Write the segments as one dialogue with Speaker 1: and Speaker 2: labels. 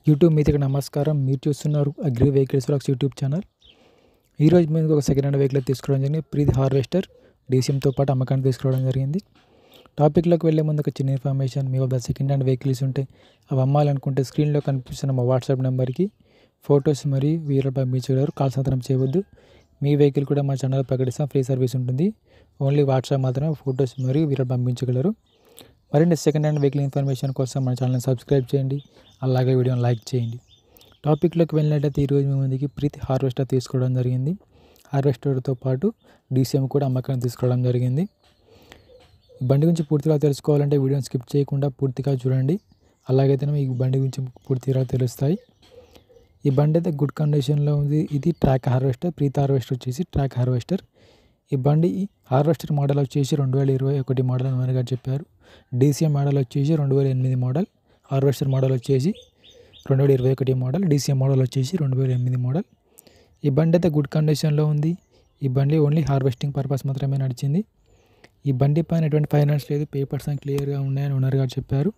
Speaker 1: YouTube మీదకి నమస్కారం మీరు చూస్తున్నారు agri vehicles vlogs YouTube channel ఈరోజు మేము ఒక సెకండ్ హ్యాండ్ వెహికల్ తీసుకోవడం జరిగింది ప్రీతి హార్వెస్టర్ డీసీఎంతో పాటు అమ్మకానికి తీసుకోవడం జరిగింది టాపిక్లోకి వెళ్ళే ముందు ఒక చిన్న ఇన్ఫర్మేషన్ మీ వద్ద సెకండ్ హ్యాండ్ వెహికల్స్ ఉంటే అవి అమ్మాలనుకుంటే స్క్రీన్లో కనిపిస్తున్న మా వాట్సాప్ నెంబర్కి ఫొటోస్ మరియు వీడియోలు పంపించగలరు కాల్ సంతరం చేయవద్దు మీ వెహికల్ కూడా మా ఛానల్ ప్రకటిస్తాం ఫ్రీ సర్వీస్ ఉంటుంది ఓన్లీ వాట్సాప్ మాత్రమే ఫొటోస్ మరియు వీడియోలు పంపించగలరు మరిన్ని సెకండ్ హ్యాండ్ వెహికల్ ఇన్ఫర్మేషన్ కోసం మన ఛానల్ని సబ్స్క్రైబ్ చేయండి అలాగే వీడియోని లైక్ చేయండి టాపిక్లోకి వెళ్ళినట్టయితే ఈరోజు మీ ముందుకి ప్రీతి హార్వెస్టర్ తీసుకోవడం జరిగింది హార్వెస్టర్తో పాటు డీసీఎం కూడా అమ్మకాన్ని తీసుకోవడం జరిగింది ఈ బండి గురించి పూర్తిగా తెలుసుకోవాలంటే వీడియోని స్కిప్ చేయకుండా పూర్తిగా చూడండి అలాగైతే మీకు బండి గురించి పూర్తిగా తెలుస్తాయి ఈ బండి అయితే గుడ్ కండిషన్లో ఉంది ఇది ట్రాక్ హార్వెస్టర్ ప్రీతి హార్వెస్టర్ వచ్చేసి ట్రాక్ హార్వెస్టర్ ఈ బండి హార్వెస్టర్ మోడల్ వచ్చేసి రెండు వేల ఇరవై ఒకటి మోడల్ అని గారు చెప్పారు డీసీఎం మోడల్ వచ్చేసి రెండు వేల ఎనిమిది మోడల్ హార్వెస్టర్ మోడల్ వచ్చేసి రెండు వేల ఇరవై ఒకటి మోడల్ డీసీఎం మోడల్ వచ్చేసి రెండు వేల ఎనిమిది మోడల్ ఈ బండి అయితే గుడ్ కండిషన్లో ఉంది ఈ బండి ఓన్లీ హార్వెస్టింగ్ పర్పస్ మాత్రమే నడిచింది ఈ బండి పైన ఎటువంటి ఫైనాన్స్ లేదు పేపర్స్ అని క్లియర్గా ఉన్నాయని ఓనర్ గారు చెప్పారు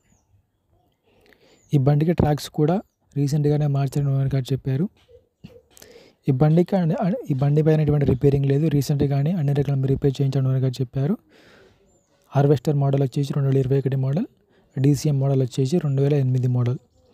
Speaker 1: ఈ బండికి ట్రాక్స్ కూడా రీసెంట్గానే మార్చారని ఓనర్ గారు చెప్పారు ఈ బండికి అన్ని- అన్ని- ఈ బండి పైన ఎటువంటి రిపేరింగ్ లేదు రీసెంట్గానే అన్ని రకాల రిపేర్ చేయించాను ఓనర్ గారు చెప్పారు హార్వెస్టర్ మోడల్ వచ్చేసి రెండు వేల ఇరవై ఒకటి మోడల్ డీసీఎం మోడల్ వచ్చేసి రెండు వేల ఎనిమిది మోడల్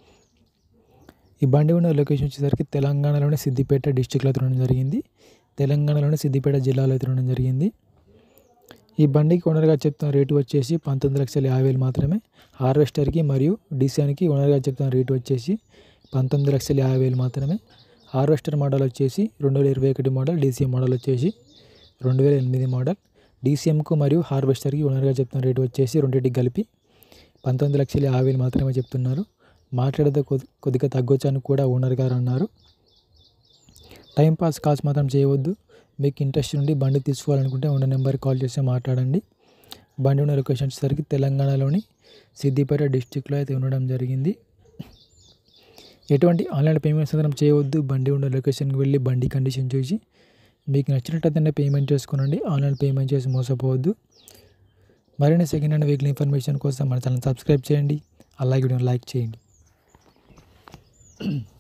Speaker 1: ఈ బండి ఉన్న లొకేషన్ వచ్చేసరికి తెలంగాణలోని సిద్దిపేట డిస్టిక్లో తినడం జరిగింది తెలంగాణలోని సిద్దిపేట జిల్లాలో తినడం జరిగింది ఈ బండికి ఓనర్గా చెప్తున్న రేటు వచ్చేసి పంతొమ్మిది లక్షల యాభై వేలు మాత్రమే హార్వెస్టర్కి మరియు డీసీఎన్కి ఓనర్గా చెప్తున్న రేటు వచ్చేసి పంతొమ్మిది లక్షల యాభై వేలు మాత్రమే హార్వెస్టర్ మోడల్ వచ్చేసి రెండు వేల ఇరవై ఒకటి మోడల్ డీసీఎం మోడల్ వచ్చేసి రెండు వేల ఎనిమిది మోడల్ డీసీఎంకు మరియు హార్వెస్టర్కి ఓనర్గా చెప్తున్న రేటు వచ్చేసి రెండింటికి కలిపి పంతొమ్మిది లక్షల యాభై వేలు మాత్రమే చెప్తున్నారు మాట్లాడితే కొద్ది కొద్దిగా తగ్గొచ్చు అని కూడా ఓనర్ గారు అన్నారు టైం పాస్ కాల్స్ మాత్రం చేయవద్దు మీకు ఇంట్రెస్ట్ ఉండి బండి తీసుకోవాలనుకుంటే ఉన్న నెంబర్కి కాల్ చేసి మాట్లాడండి బండి ఉన్న లొకేషన్ వచ్చేసరికి తెలంగాణలోని సిద్దిపేట డిస్టిక్లో అయితే ఉండడం జరిగింది ఎటువంటి ఆన్లైన్ పేమెంట్స్ మాత్రం చేయవద్దు బండి ఉన్న లొకేషన్కి వెళ్ళి బండి కండిషన్ చూసి మీకు నచ్చినట్టయితే పేమెంట్ చేసుకోనండి ఆన్లైన్ పేమెంట్ చేసి మోసపోవద్దు మరిన్ని సెకండ్ హ్యాండ్ వెహికల్ ఇన్ఫర్మేషన్ కోసం మన ఛానల్ సబ్స్క్రైబ్ చేయండి అలాగే వీడియోని లైక్ చేయండి